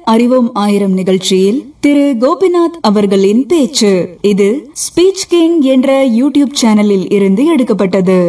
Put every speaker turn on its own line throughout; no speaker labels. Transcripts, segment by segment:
அறிவோம் ஆயிரம் நிகழ்ச்சியில் திரு கோபிநாத் அவர்களின் பேச்சு இது ஸ்பீச் கிங் என்ற யூடியூப் சேனலில் இருந்து எடுக்கப்பட்டது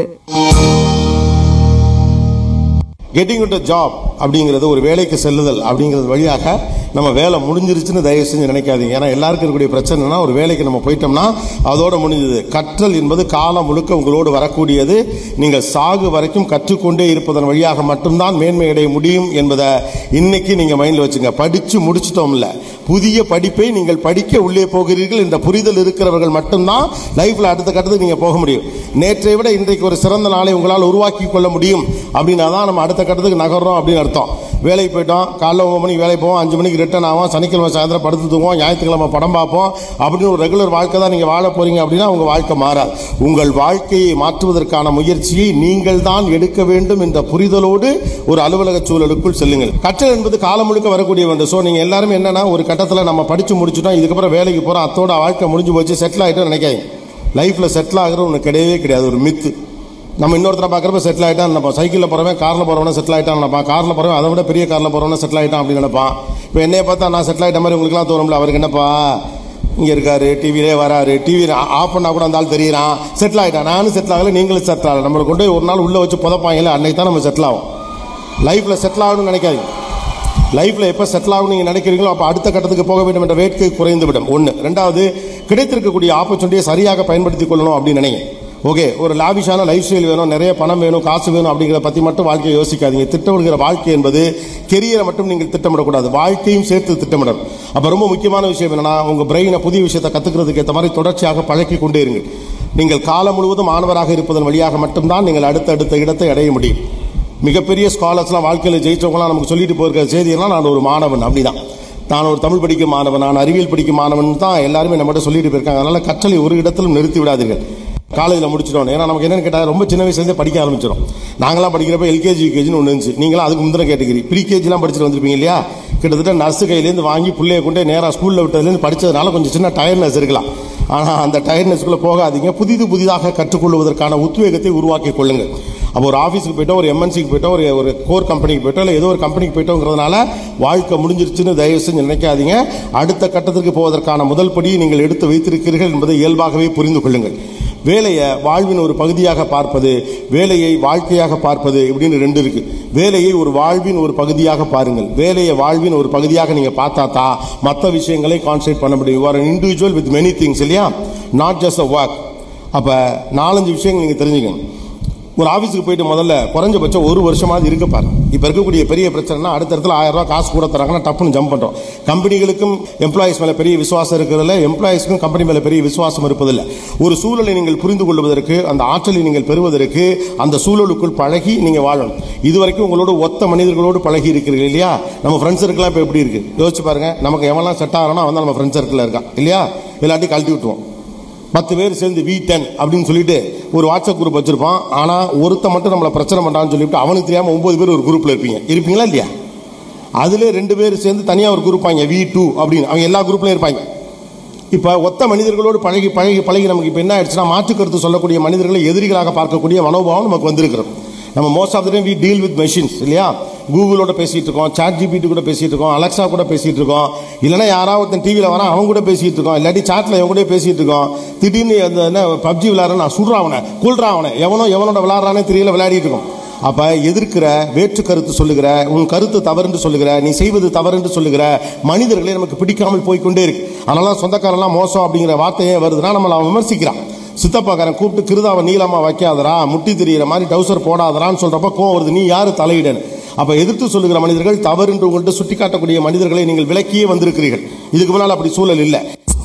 கெட்டிங் டு ஜாப் அப்படிங்கிறது ஒரு வேலைக்கு செல்லுதல் அப்படிங்கிறது வழியாக நம்ம வேலை முடிஞ்சிருச்சுன்னு தயவு செஞ்சு நினைக்காதீங்க ஏன்னா எல்லாருக்கும் இருக்கக்கூடிய பிரச்சனைனா ஒரு வேலைக்கு நம்ம போயிட்டோம்னா அதோட முடிஞ்சது கற்றல் என்பது காலம் முழுக்க உங்களோடு வரக்கூடியது நீங்கள் சாகு வரைக்கும் கற்றுக்கொண்டே இருப்பதன் வழியாக மட்டும்தான் மேன்மை அடைய முடியும் என்பதை இன்னைக்கு நீங்க மைண்ட்ல வச்சுங்க படிச்சு முடிச்சிட்டோம்ல புதிய படிப்பை நீங்கள் படிக்க உள்ளே போகிறீர்கள் என்ற புரிதல் இருக்கிறவர்கள் மட்டும்தான் லைஃப்ல அடுத்த கட்டத்துக்கு நீங்க போக முடியும் நேற்றை விட இன்றைக்கு ஒரு சிறந்த நாளை உங்களால் உருவாக்கி கொள்ள முடியும் அப்படின்னா தான் நம்ம அடுத்த கட்டத்துக்கு நகர்றோம் அப்படின்னு அர்த்தம் வேலைக்கு போயிட்டோம் காலைல ஒன்பது மணிக்கு வேலைக்கு போவோம் அஞ்சு மணிக்கு ரிட்டர்ன் ஆகும் சனிக்கிழமை சாயந்தரம் படுத்து தூங்குவோம் ஞாயிற்றுக்கிழமை படம் பார்ப்போம் அப்படின்னு ஒரு ரெகுலர் வாழ்க்கை தான் நீங்கள் வாழ போறீங்க அப்படின்னா உங்க வாழ்க்கை மாறாது உங்கள் வாழ்க்கையை மாற்றுவதற்கான முயற்சியை நீங்கள் தான் எடுக்க வேண்டும் என்ற புரிதலோடு ஒரு அலுவலக சூழலுக்குள் செல்லுங்கள் கற்றல் என்பது காலம் முழுக்க வரக்கூடிய ஒன்று ஸோ நீங்கள் எல்லாருமே என்னன்னா ஒரு கட்டத்தில் நம்ம படிச்சு முடிச்சிட்டோம் இதுக்கப்புறம் வேலைக்கு போகிறோம் அத்தோட வாழ்க்கை முடிஞ்சு போச்சு செட்டில் ஆகிட்டோம் நினைக்காதீங்க லைஃப்பில் செட்டில் ஆகிற ஒன்று கிடையவே கிடையாது ஒரு மித்து நம்ம இன்னொருத்தரை பார்க்குறப்ப செட்டில் ஆகிட்டான் நினைப்பான் சைக்கிளில் போகிறவன் காரில் போகிறவன செட்டில் ஆகிட்டான் நினைப்பான் காரில் போகிறவன் அதை விட பெரிய காரில் போகிறவன செட்டில் ஆகிட்டான் அப்படின்னு நினைப்பான் இப்போ என்னைய பார்த்தா நான் செட்டில் ஆகிட்ட மாதிரி உங்களுக்குலாம் தோணும்ல அவருக்கு என்னப்பா இங்கே இருக்காரு டிவிலே வராரு டிவி ஆஃப் பண்ணால் கூட அந்த ஆள் தெரியறான் செட்டில் ஆகிட்டான் நானும் செட்டில் ஆகல நீங்களும் செட்டில் ஆகல நம்மளை கொண்டு போய் ஒரு நாள் உள்ளே வச்சு புதப்பாங்கல்ல அன்னைக்கு தான் நம்ம செட்டில் ஆகும் லைஃப்பில் செட்டில் ஆகணும்னு நினைக்காதீங்க லைஃப்பில் எப்போ செட்டில் ஆகும் நீங்கள் நினைக்கிறீங்களோ அப்போ அடுத்த கட்டத்துக்கு போக வேண்டும் என்ற வேட்கை குறைந்து விடும் ஒன்று ரெண்டாவது கிடைத்திருக்கக்கூடிய ஆப்பர்ச்சுனிட்டியை சரியாக பயன்படுத்திக் கொள்ளணும் அப்படின்னு நினைங்க ஓகே ஒரு லாவிஷான லைஃப் ஸ்டைல் வேணும் நிறைய பணம் வேணும் காசு வேணும் அப்படிங்கிறத பற்றி மட்டும் வாழ்க்கையை யோசிக்காதீங்க திட்டமிடுகிற வாழ்க்கை என்பது கெரியரை மட்டும் நீங்கள் திட்டமிடக்கூடாது வாழ்க்கையும் சேர்த்து திட்டமிடணும் அப்போ ரொம்ப முக்கியமான விஷயம் என்னன்னா உங்கள் பிரெயினை புதிய விஷயத்தை கற்றுக்கிறதுக்கு ஏற்ற மாதிரி தொடர்ச்சியாக பழக்கி கொண்டே இருங்கள் நீங்கள் காலம் முழுவதும் மாணவராக இருப்பதன் வழியாக மட்டும்தான் நீங்கள் அடுத்தடுத்த இடத்தை அடைய முடியும் மிகப்பெரிய ஸ்காலர்ஸ்லாம் வாழ்க்கையில் ஜெயிச்சவங்களாம் நமக்கு சொல்லிட்டு போயிருக்கிற செய்தியெல்லாம் நான் ஒரு மாணவன் அப்படிதான் நான் ஒரு தமிழ் படிக்கும் மாணவன் நான் அறிவியல் படிக்கும் மாணவன் தான் எல்லாருமே நம்மகிட்ட சொல்லிட்டு போயிருக்காங்க அதனால கற்றலை ஒரு இடத்திலும் நிறுத்தி விடாதீர்கள் காலேஜில் முடிச்சிட்டோம் ஏன்னா நமக்கு என்னன்னு கேட்டால் ரொம்ப சின்ன வயசுலேருந்தே படிக்க ஆரம்பிச்சிடும் நாங்களாம் படிக்கிறப்ப எல்கேஜி யூகேஜின்னு ஒன்று இருந்துச்சு நீங்களாம் அதுக்கு முந்தின கேட்டகிரி ப்ரீகேஜிலாம் படிச்சுட்டு வந்திருப்பீங்க இல்லையா கிட்டத்தட்ட நர்ஸு கையிலேருந்து வாங்கி பிள்ளைய கொண்டு நேராக ஸ்கூலில் விட்டதுலேருந்து படித்ததுனால கொஞ்சம் சின்ன டயர்னஸ் இருக்கலாம் ஆனால் அந்த டயர்னஸ்க்குள்ளே போகாதீங்க புதிது புதிதாக கற்றுக்கொள்வதற்கான உத்வேகத்தை உருவாக்கி கொள்ளுங்கள் அப்போ ஒரு ஆஃபீஸுக்கு போயிட்டோம் ஒரு எம்என்சிக்கு போயிட்டோம் ஒரு ஒரு கோர் கம்பெனிக்கு போயிட்டோம் இல்லை ஏதோ ஒரு கம்பெனிக்கு போயிட்டோங்கிறதுனால வாழ்க்கை முடிஞ்சிருச்சுன்னு தயவு செஞ்சு நினைக்காதீங்க அடுத்த கட்டத்திற்கு போவதற்கான முதல் படி நீங்கள் எடுத்து வைத்திருக்கிறீர்கள் என்பதை இயல்பாகவே புரிந்து கொள்ளுங்கள் வேலையை வாழ்வின் ஒரு பகுதியாக பார்ப்பது வேலையை வாழ்க்கையாக பார்ப்பது இப்படின்னு ரெண்டு இருக்கு வேலையை ஒரு வாழ்வின் ஒரு பகுதியாக பாருங்கள் வேலையை வாழ்வின் ஒரு பகுதியாக நீங்க பார்த்தா தான் மற்ற விஷயங்களை கான்சென்ட்ரேட் பண்ண முடியும் ஒரு இண்டிவிஜுவல் வித் மெனி திங்ஸ் இல்லையா நாட் ஜஸ்ட் அ ஒர்க் அப்ப நாலஞ்சு விஷயங்கள் நீங்க தெரிஞ்சுக்கணும் ஒரு ஆஃபீஸுக்கு போயிட்டு முதல்ல குறைஞ்சபட்சம் ஒரு வருஷமாவது இருக்க பாருங்க இப்போ இருக்கக்கூடிய பெரிய பிரச்சனைனா அடுத்த இடத்துல ஆயிரம் ரூபாய் காசு கூட தராங்கன்னா டப்புன்னு ஜம்ப் பண்ணுறோம் கம்பெனிகளுக்கும் எம்ப்ளாயிஸ் மேலே பெரிய விசுவாசம் இருக்கிறதில்ல எம்ப்ளாயிஸ்க்கும் கம்பெனி மேலே பெரிய விசுவாசம் இருப்பதில்லை ஒரு சூழலை நீங்கள் புரிந்து கொள்வதற்கு அந்த ஆற்றலை நீங்கள் பெறுவதற்கு அந்த சூழலுக்குள் பழகி நீங்கள் வாழணும் இதுவரைக்கும் உங்களோட ஒத்த மனிதர்களோடு பழகி இருக்கிறீர்கள் இல்லையா நம்ம ஃப்ரெண்ட்ஸ் சர்க்கிளாக இப்போ எப்படி இருக்கு யோசிச்சு பாருங்க நமக்கு எவன்லாம் செட் ஆகிறானோ அவன் தான் நம்ம ஃப்ரெண்ட்ஸ் சர்க்கிளில் இருக்கான் இல்லையா எல்லாத்தையும் கழட்டி விட்டுருவோம் பத்து பேர் சேர்ந்து வி டென் அப்படின்னு சொல்லிட்டு ஒரு வாட்ஸ்அப் குரூப் வச்சிருப்பான் ஆனால் ஒருத்த மட்டும் நம்மளை பிரச்சனை பண்ணுறான்னு சொல்லிட்டு அவனுக்கு தெரியாமல் ஒன்பது பேர் ஒரு குரூப்பில் இருப்பீங்க இருப்பீங்களா இல்லையா அதில் ரெண்டு பேர் சேர்ந்து தனியாக ஒரு குரூப் வாங்க வி டூ அப்படின்னு அவங்க எல்லா குரூப்லையும் இருப்பாங்க இப்போ ஒத்த மனிதர்களோடு பழகி பழகி பழகி நமக்கு இப்போ என்ன ஆயிடுச்சுன்னா மாற்று கருத்து சொல்லக்கூடிய மனிதர்களை எதிரிகளாக பார்க்கக்கூடிய மனோபாவம் நமக்கு வந்திருக்கிறோம் நம்ம most of the time we deal with machines இல்லையா கூகுளோட பேசிட்டு இருக்கோம் சாட் ஜிபிடி கூட பேசிட்டு இருக்கோம் அலெக்சா கூட பேசிட்டு இருக்கோம் இல்லைன்னா யாராவது ஒருத்தன் டிவியில் வரான் அவன் கூட பேசிட்டு இருக்கோம் இல்லாட்டி சாட்ல இவன் கூட பேசிட்டு இருக்கோம் திடீர்னு அந்த என்ன பப்ஜி விளையாடுறேன் நான் சுடுறான் அவனை கொள்றான் அவனை எவனோ எவனோட விளையாடுறானே தெரியல விளையாடிட்டு இருக்கோம் அப்ப எதிர்க்கிற வேற்று கருத்து சொல்லுகிற உன் கருத்து தவறுன்னு சொல்லுகிற நீ செய்வது தவறுன்னு சொல்லுகிற மனிதர்களே நமக்கு பிடிக்காமல் போய்க்கொண்டே இருக்கு அதனால சொந்தக்காரெல்லாம் மோசம் அப்படிங்கிற வார்த்தையே வருதுன்னா நம்மளை அவன் விமர்சிக்கிறான் சித்தப்பாக்காரன் கூப்பிட்டு கிருதாவை நீளமா வைக்காதரா முட்டி தெரியிற மாதிரி டவுசர் போடாதரான்னு சொல்றப்ப கோவம் வருது நீ யாரு தலையிடன்னு அப்ப எதிர்த்து சொல்லுகிற மனிதர்கள் தவறு என்று உங்கள்கிட்ட சுட்டிக்காட்டக்கூடிய மனிதர்களை நீங்கள் விலக்கியே வந்திருக்கிறீர்கள் இதுக்கு முன்னால் அப்படி சூழல் இல்லை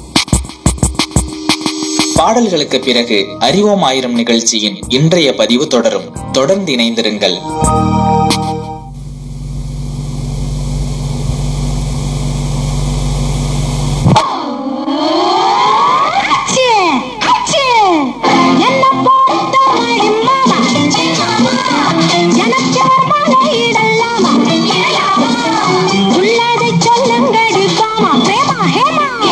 பாடல்களுக்கு பிறகு அறிவோம் ஆயிரம் நிகழ்ச்சியின் இன்றைய பதிவு தொடரும் தொடர்ந்து இணைந்திருங்கள்